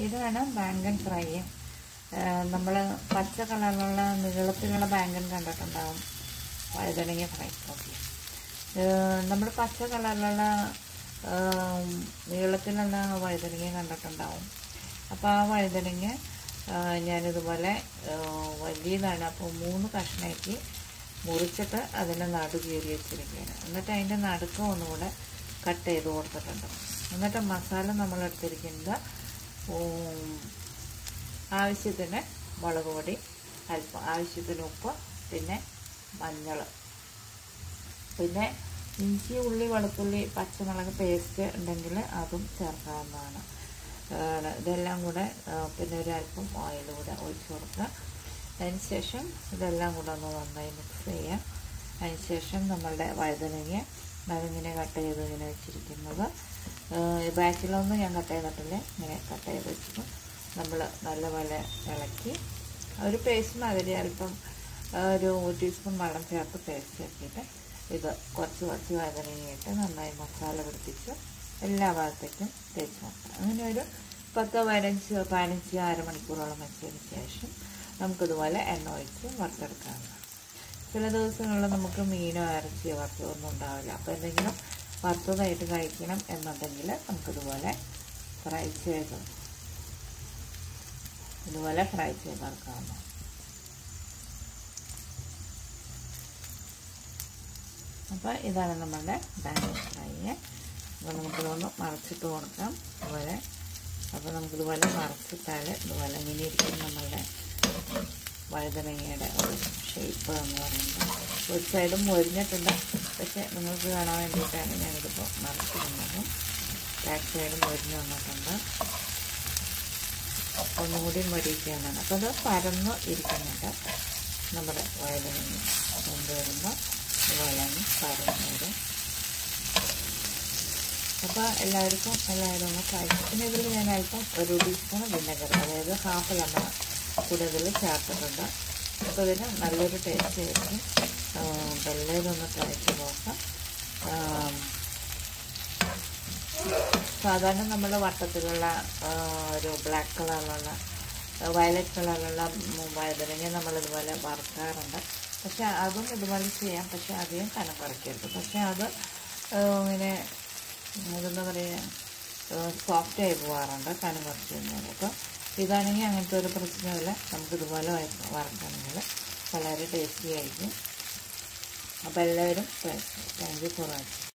ഇതാണ് ബാങ്കൻ ഫ്രൈ നമ്മൾ പച്ച കളറിലുള്ള നീളത്തിലുള്ള ബാങ്കൻ കണ്ടിട്ടുണ്ടാവും വഴുതനങ്ങ ഫ്രൈ ഓക്കെ നമ്മൾ പച്ച കളറിലുള്ള ഏം, നീളത്തിലുള്ള വഴുതനങ്ങ കണ്ടിട്ടുണ്ടാവും അപ്പോൾ ആ വഴുതനങ്ങ ആ, ഞാനിതുപോലെ ആ, വലിയതാണ് അപ്പോൾ മൂന്ന് കഷ്ണമാക്കി മുറിച്ചിട്ട് അതിനെ നടു കീറി വെച്ചിരിക്കുകയാണ് എന്നിട്ട് അതിൻ്റെ നടുക്ക് ഒന്നുകൂടെ കട്ട് ചെയ്ത് കൊടുത്തിട്ടുണ്ട് എന്നിട്ട് മസാല നമ്മൾ എടുത്തിരിക്കുന്നത് ഉം, ആവശ്യത്തിന് മുളക് പൊടി അല്പം ആവശ്യത്തിന് ഉപ്പ് പിന്നെ മഞ്ഞൾ പിന്നെ ഇഞ്ചി ഉള്ളി വെളുത്തുള്ളി പച്ചമുളക് പേസ്റ്റ് ഉണ്ടെങ്കിൽ അതും ചേർക്കാവുന്നതാണ് ആണ്. ഇതെല്ലാം കൂടെ ആ, പിന്നെ ഒരു അല്പം ഓയിൽ കൂടെ ഒഴിച്ച് കൊടുക്കുക അതിന് ശേഷം ഇതെല്ലാം കൂടെ ഒന്ന് നന്നായി മിക്സ് ചെയ്യാം അതിന് ശേഷം നമ്മളുടെ വഴുതനങ്ങ അതിങ്ങനെ കട്ട് ചെയ്ത് ഇങ്ങനെ വെച്ചിരിക്കുന്നത് ഈ ബാക്കിലൊന്നും ഞാൻ കട്ട് ചെയ്തിട്ടില്ല ഇങ്ങനെ കട്ട് ചെയ്ത് വെച്ചിട്ട് നമ്മൾ നല്ലപോലെ ഇളക്കി ഒരു പേസ്റ്റ് മാതിരി അല്പം ആ, ഒരു ടീസ്പൂൺ വെള്ളം ചേർത്ത് പേസ്റ്റ് ആക്കിയിട്ട് ഇത് കുറച്ച് കുറച്ച് വഴുതനങ്ങയിട്ട് നന്നായി മസാല പിടിപ്പിച്ച് എല്ലാ ഭാഗത്തേക്കും തേച്ച് നോക്കാം അങ്ങനെ ഒരു പത്ത് പതിനഞ്ച് പതിനഞ്ച് അരമണിക്കൂറോളം വെച്ചതിന് ശേഷം നമുക്കിതുപോലെ എണ്ണ ഒഴിച്ച് വറുത്തെടുക്കാവുന്നതാണ് ചില ദിവസങ്ങളിൽ നമുക്ക് മീനോ ഇറച്ചിയോ വറുത്തോ ഒന്നും ഉണ്ടാവില്ല അപ്പോൾ എന്തെങ്കിലും വറുത്തതായിട്ട് കഴിക്കണം എന്നുണ്ടെങ്കിൽ നമുക്കിതുപോലെ ഫ്രൈ ചെയ്ത് ഇതുപോലെ ഫ്രൈ ചെയ്തെടുക്കാവുന്നതാണ് അപ്പോൾ ഇതാണ് നമ്മളുടെ ഡാനി ഫ്രൈ അപ്പോൾ നമുക്കിതൊന്ന് മറച്ചിട്ട് കൊടുക്കാം അതുപോലെ അപ്പോൾ നമുക്കിതുപോലെ മറച്ചിട്ടാൽ ഇതുപോലെ ഇങ്ങനെ ഇരിക്കും നമ്മളുടെ വഴുതനങ്ങയുടെ ഒരു ഷേപ്പ് എന്ന് പറയുന്നത് ഒരു സൈഡും മൊരിഞ്ഞിട്ടുണ്ട് പക്ഷേ നിങ്ങൾക്ക് കാണാൻ വേണ്ടിയിട്ടാണ് ഞാനിതിപ്പോൾ മറച്ചിടുന്നത് ബാക്ക് സൈഡും മൊരിഞ്ഞ് വന്നിട്ടുണ്ട് ഒന്നുകൂടി മൊരിയിക്കാനാണ് അപ്പോൾ അത് പരന്ന് ഇരിക്കുന്നുണ്ട് നമ്മുടെ വഴുതനങ്ങ കൊണ്ടുവരുമ്പോൾ ഇതുപോലെ ഒന്ന് പരന്ന് വരും അപ്പോൾ എല്ലാവർക്കും എല്ലാവരും ഒന്ന് ട്രൈ പിന്നെ ഇതിൽ ഞാൻ അല്പം ഒരു ടീസ്പൂൺ വിനെഗർ അതായത് ഹാഫ് ലെമൺ കൂടെ ഇതിൽ ചേർത്തിട്ടുണ്ട് അപ്പോൾ ഇതിന് നല്ലൊരു ടേസ്റ്റ് ആയിരിക്കും അപ്പോൾ എല്ലാവരും ഒന്ന് ട്രൈ ചെയ്ത് നോക്കാം ആം, സാധാരണ നമ്മുടെ വട്ടത്തിലുള്ള ആ, ഒരു ബ്ലാക്ക് കളറിലുള്ള വയലറ്റ് കളറിലുള്ള വഴുതനങ്ങ നമ്മളിതുപോലെ വറുക്കാറുണ്ട് പക്ഷെ അതും ഇതുപോലെ ചെയ്യാം പക്ഷെ അധികം കനം കുറയ്ക്കരുത് പക്ഷെ അത് ആ, ഇങ്ങനെ അതെന്താ പറയുക സോഫ്റ്റ് ആയി പോകാറുണ്ട് കനം കുറച്ച് കഴിഞ്ഞാൽ അപ്പോൾ ഇതാണെങ്കിൽ അങ്ങനത്തെ ഒരു പ്രശ്നമില്ല നമുക്കിതുപോലെ വയ- വറുക്കണമെങ്കിൽ വളരെ ടേസ്റ്റി ആയിരിക്കും അപ്പോൾ എല്ലാവരും താങ്ക് യു ഫോർ വാച്ചിങ്